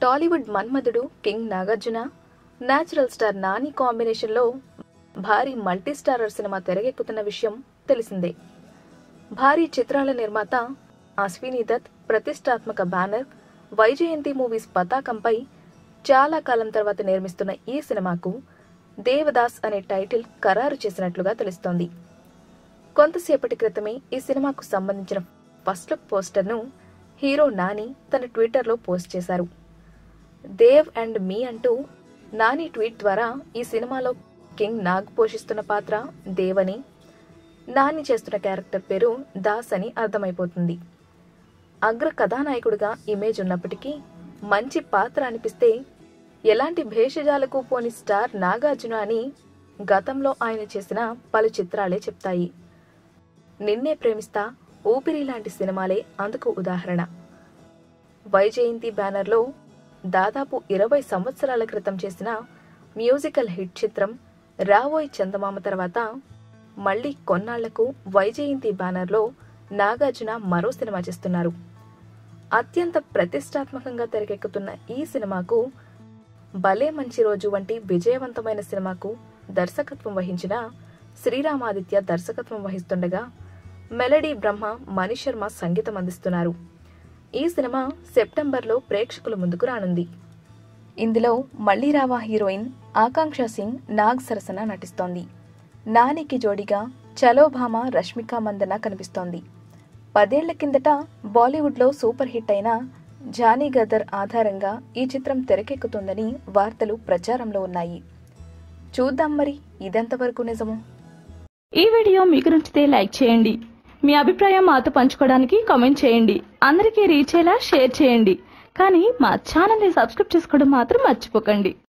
Tollywood Manmadhudu king Nagarjuna natural star Nani కాంబినేషన్లో భారీ multi starrer cinema తెరకెక్కుతున్న విషయం తెలిసిందే భారీ చిత్రాల నిర్మాత అశ్విని దత్ ప్రతిష్టాత్మక బ్యానర్ వైజయంతి మూవీస్ పతాకంపై చాలా కాలం తర్వాత నిర్మిస్తున్న ఈ సినిమాకు దేవదాస్ అనే టైటిల్ ఖరారు చేసినట్లుగా తెలుస్తోంది కొంతసేపటి క్రితమే ఈ సినిమాకు సంబంధించిన ఫస్ట్ లుక్ పోస్టర్ను హీరో నాని తన ట్విట్టర్లో పోస్ట్ చేశారు దేవ్ అండ్ మీ అంటూ నాని ట్వీట్ ద్వారా ఈ సినిమాలో కింగ్ నాగ్ పోషిస్తున్న పాత్ర దేవ్ అని నాని చేస్తున్న క్యారెక్టర్ పేరు దాస్ అని అర్థమైపోతుంది అగ్ర కథానాయకుడిగా ఇమేజ్ ఉన్నప్పటికీ మంచి పాత్ర అనిపిస్తే ఎలాంటి భేషజాలకు పోని స్టార్ నాగార్జున అని గతంలో ఆయన చేసిన పలు చిత్రాలే చెప్తాయి నిన్నే ప్రేమిస్తా ఊపిరి లాంటి సినిమాలే అందుకు ఉదాహరణ వైజయంతి బ్యానర్లో దాదాపు ఇరవై సంవత్సరాల క్రితం చేసిన మ్యూజికల్ హిట్ చిత్రం రావోయ్ చందమామ తర్వాత మళ్లీ కొన్నాళ్లకు వైజయంతి బ్యానర్లో నాగార్జున మరో సినిమా చేస్తున్నారు అత్యంత ప్రతిష్టాత్మకంగా తెరకెక్కుతున్న ఈ సినిమాకు భలే మంచి రోజు వంటి విజయవంతమైన సినిమాకు దర్శకత్వం వహించిన శ్రీరామాదిత్య దర్శకత్వం వహిస్తుండగా మెలడీ బ్రహ్మ మణిశర్మ సంగీతం అందిస్తున్నారు ఈ సినిమా సెప్టెంబర్లో ప్రేక్షకుల ముందుకు రానుంది ఇందులో మళ్ళీ రావా హీరోయిన్ ఆకాంక్ష సింగ్ నాగ్ సరసన నటిస్తోంది నానికి జోడిగా చలో భామ రష్మిక మందన కనిపిస్తోంది పదేళ్ల కిందట బాలీవుడ్లో సూపర్ హిట్ అయిన జానీ గదర్ ఆధారంగా ఈ చిత్రం తెరకెక్కుతుందని వార్తలు ప్రచారంలో ఉన్నాయి చూద్దాం మరి ఇదెంతవరకు నిజమో ఈ వీడియో మీకు నచ్చితే లైక్ చేయండి మీ అభిప్రాయం మాతో పంచుకోవడానికి కామెంట్ చేయండి అందరికీ రీచ్ అయ్యేలా షేర్ చేయండి కానీ మా ఛానల్ని సబ్స్క్రైబ్ చేసుకోవడం మాత్రం మర్చిపోకండి